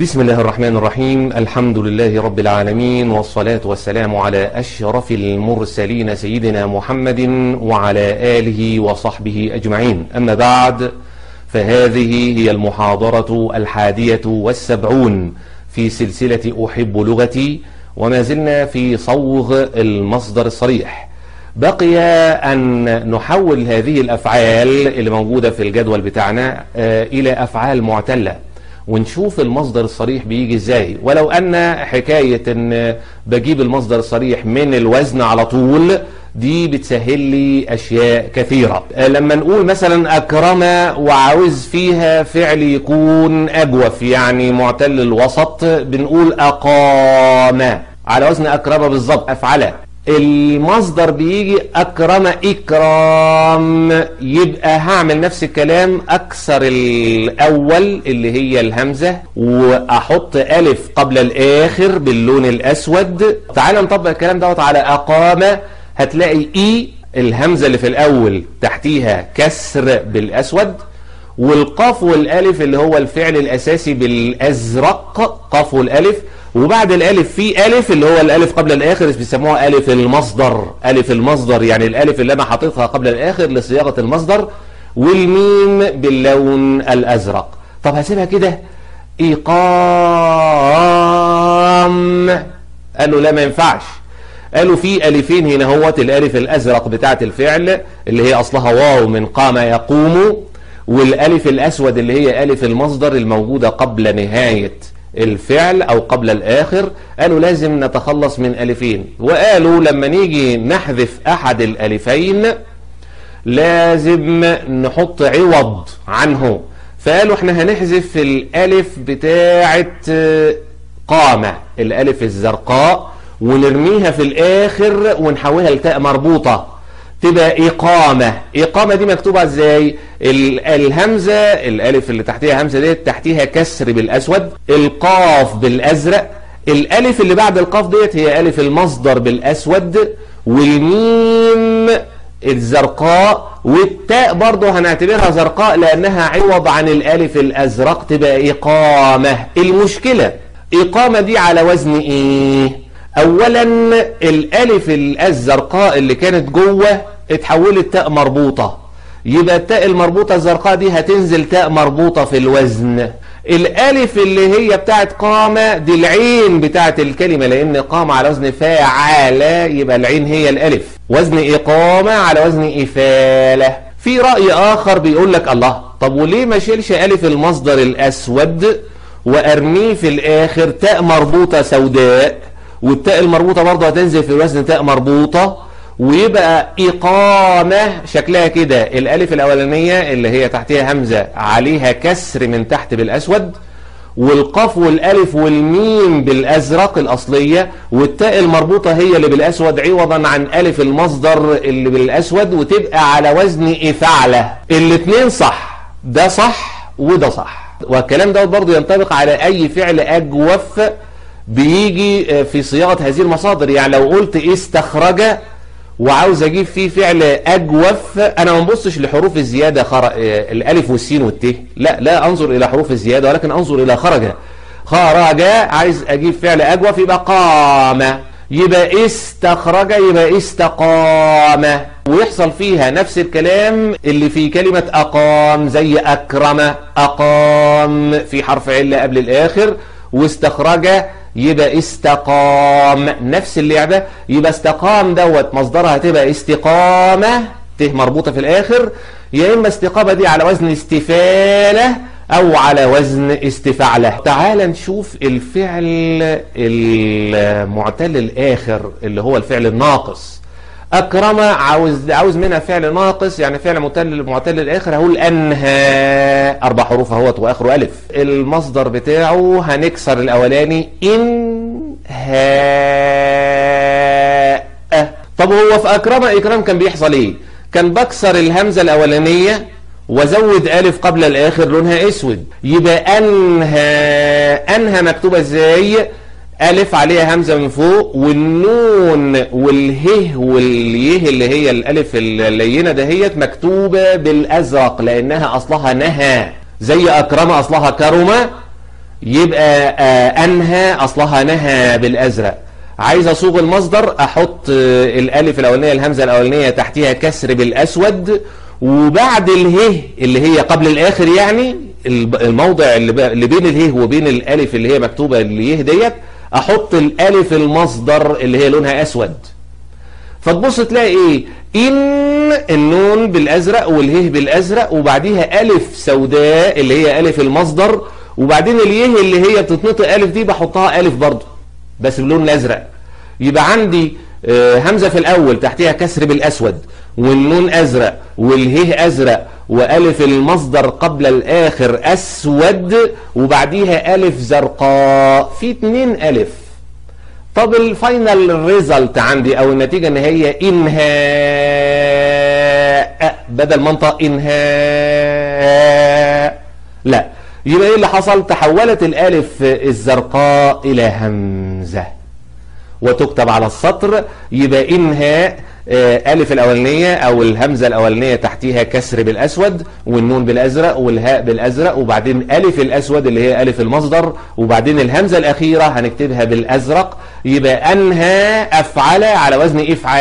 بسم الله الرحمن الرحيم الحمد لله رب العالمين والصلاة والسلام على أشرف المرسلين سيدنا محمد وعلى آله وصحبه أجمعين أما بعد فهذه هي المحاضرة الحادية والسبعون في سلسلة أحب لغتي وما زلنا في صوغ المصدر الصريح بقي أن نحول هذه الأفعال اللي موجودة في الجدول بتاعنا إلى أفعال معتلة ونشوف المصدر الصريح بيجي ازاي ولو ان حكاية ان بجيب المصدر الصريح من الوزن على طول دي بتسهل لي اشياء كثيرة لما نقول مثلا اكرم وعاوز فيها فعل يكون اجوف يعني معتل الوسط بنقول اقام على وزن اكرم بالظبط افعله المصدر بيجي اكرم اكرام يبقى هعمل نفس الكلام اكسر الاول اللي هي الهمزة واحط الف قبل الاخر باللون الاسود تعال نطبق الكلام دوت على اقام هتلاقي اي الهمزة اللي في الاول تحتيها كسر بالاسود والقاف والالف اللي هو الفعل الاساسي بالازرق قاف والالف وبعد الالف في الف اللي هو الالف قبل الاخر بيسموها الف المصدر الف المصدر يعني الالف اللي انا حاططها قبل الاخر لصياغه المصدر والميم باللون الازرق طب هسيبها كده ايقام قالوا لا ما ينفعش قالوا في الفين هنا هوت الالف الازرق بتاعت الفعل اللي هي اصلها واو من قام يقوم والالف الاسود اللي هي الف المصدر الموجوده قبل نهايه الفعل او قبل الاخر قالوا لازم نتخلص من الفين وقالوا لما نيجي نحذف احد الالفين لازم نحط عوض عنه فقالوا احنا هنحذف الالف بتاعه قامة الالف الزرقاء ونرميها في الاخر ونحولها لتاء مربوطة تبقى إقامة إقامة دي مكتوبة ازاي الهمزة الألف اللي تحتيها همزة ديت تحتيها كسر بالأسود القاف بالأزرق الألف اللي بعد القاف ديت هي ألف المصدر بالأسود والميم الزرقاء والتاء برضه هنعتبرها زرقاء لأنها عوض عن الألف الأزرق تبقى إقامة المشكلة إقامة دي على وزن إيه اولا الالف الزرقاء اللي كانت جوه اتحولت تاء مربوطة يبقى التاء المربوطة الزرقاء دي هتنزل تاء مربوطة في الوزن الالف اللي هي بتاعت قامة دي العين بتاعت الكلمة لان قامة على وزن فاعلة يبقى العين هي الالف وزن اقامة على وزن افالة في رأي اخر بيقول لك الله طب وليه ما شيلش الف المصدر الاسود وارميه في الاخر تاء مربوطة سوداء والتاء المربوطة برضه هتنزل في الوزن تاء مربوطة ويبقى إقامة شكلها كده الألف الأولانية اللي هي تحتها همزة عليها كسر من تحت بالأسود والقاف والألف والميم بالأزرق الأصلية والتاء المربوطة هي اللي بالأسود عوضا عن ألف المصدر اللي بالأسود وتبقى على وزن إفعلة الاتنين صح ده صح وده صح والكلام ده برضه ينطبق على أي فعل أجوف بيجي في صياغة هذه المصادر يعني لو قلت استخرج وعاوز اجيب فيه فعل اجوف انا ما ببصش لحروف الزيادة خر... الالف والسين والت لا لا انظر الى حروف الزيادة ولكن انظر الى خرج خرج عايز اجيب فعل اجوف يبقى قام يبقى استخرج يبقى استقام ويحصل فيها نفس الكلام اللي في كلمة أقام زي أكرم أقام في حرف علة قبل الآخر واستخرج يبقى استقام نفس اللعبة يبقى استقام دوت مصدرها هتبقى استقامة ته مربوطة في الآخر يا إما استقامة دي على وزن استفالة أو على وزن استفعلة تعال نشوف الفعل المعتل الآخر اللي هو الفعل الناقص أكرم عاوز عاوز منها فعل ناقص يعني فعل معتل معتل الآخر هقول أنهى أربع حروف أهوت وآخره ألف المصدر بتاعه هنكسر الأولاني إنهاء طب هو في أكرم إكرام كان بيحصل إيه؟ كان بكسر الهمزة الأولانية وزود ألف قبل الآخر لونها أسود يبقى أنهى أنهى مكتوبة إزاي؟ ألف عليها همزة من فوق والنون والهه واليه اللي هي الألف اللينة دهيت مكتوبة بالأزرق لأنها أصلها نهى زي أكرم أصلها كرمة يبقى آه أنهى أصلها نهى بالأزرق عايز أصوغ المصدر أحط آه الألف الأولانية الهمزة الأولانية تحتها كسر بالأسود وبعد اله اللي هي قبل الآخر يعني الموضع اللي بين اله وبين الألف اللي هي مكتوبة اللي يه ديت أحط الألف المصدر اللي هي لونها أسود فتبص تلاقي ايه ان النون بالازرق والهه بالازرق وبعديها الف سوداء اللي هي الف المصدر وبعدين اليه اللي هي بتتنطق الف دي بحطها الف برضه بس باللون الازرق يبقى عندي همزه في الاول تحتها كسر بالاسود والنون ازرق والهه ازرق والف المصدر قبل الاخر اسود وبعديها الف زرقاء في اتنين الف طب الفاينل ريزلت عندي او النتيجه ان هي انهاء بدل منطق انهاء لا يبقى ايه اللي حصل تحولت الالف الزرقاء الى همزه وتكتب على السطر يبقى انهاء ألف الأولانية أو الهمزة الأولانية تحتيها كسر بالأسود والنون بالأزرق والهاء بالأزرق وبعدين ألف الأسود اللي هي ألف المصدر وبعدين الهمزة الأخيرة هنكتبها بالأزرق يبقى أنهى أفعل على وزن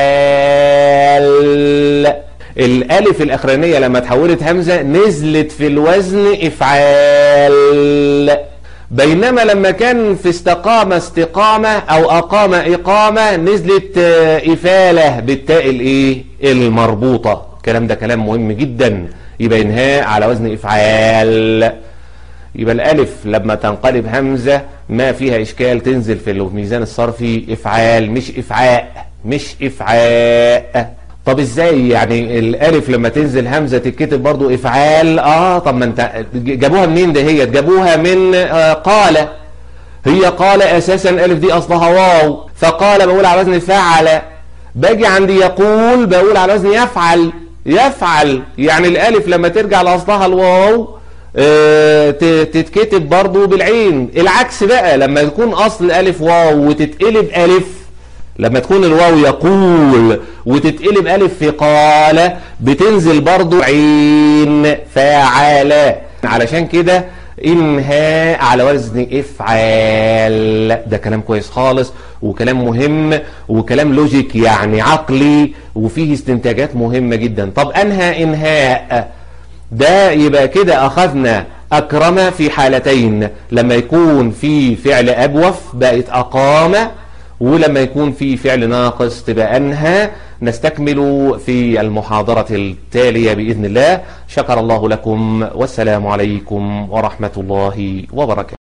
إفعال الألف الأخرانية لما تحولت همزة نزلت في الوزن إفعال بينما لما كان في استقامة استقامة او اقام اقامة نزلت افالة بالتاء الايه المربوطة الكلام ده كلام مهم جدا يبقى انهاء على وزن افعال يبقى الالف لما تنقلب همزة ما فيها اشكال تنزل في الميزان الصرفي افعال مش افعاء مش افعاء طب ازاي يعني الالف لما تنزل همزه تتكتب برضو افعال اه طب ما انت جابوها منين ده هي جابوها من آه قال هي قال اساسا الالف دي اصلها واو فقال بقول على وزن فعل باجي عندي يقول بقول على وزن يفعل يفعل يعني الالف لما ترجع لاصلها الواو آه تتكتب برضو بالعين العكس بقى لما يكون اصل الالف واو وتتقلب الف لما تكون الواو يقول وتتقلب ألف في قال بتنزل برضو عين فاعل علشان كده انهاء على وزن افعال ده كلام كويس خالص وكلام مهم وكلام لوجيك يعني عقلي وفيه استنتاجات مهمة جدا طب انهى انهاء ده يبقى كده اخذنا اكرم في حالتين لما يكون في فعل ابوف بقت اقام ولما يكون في فعل ناقص تبقى أنهى نستكمل في المحاضرة التالية بإذن الله شكر الله لكم والسلام عليكم ورحمة الله وبركاته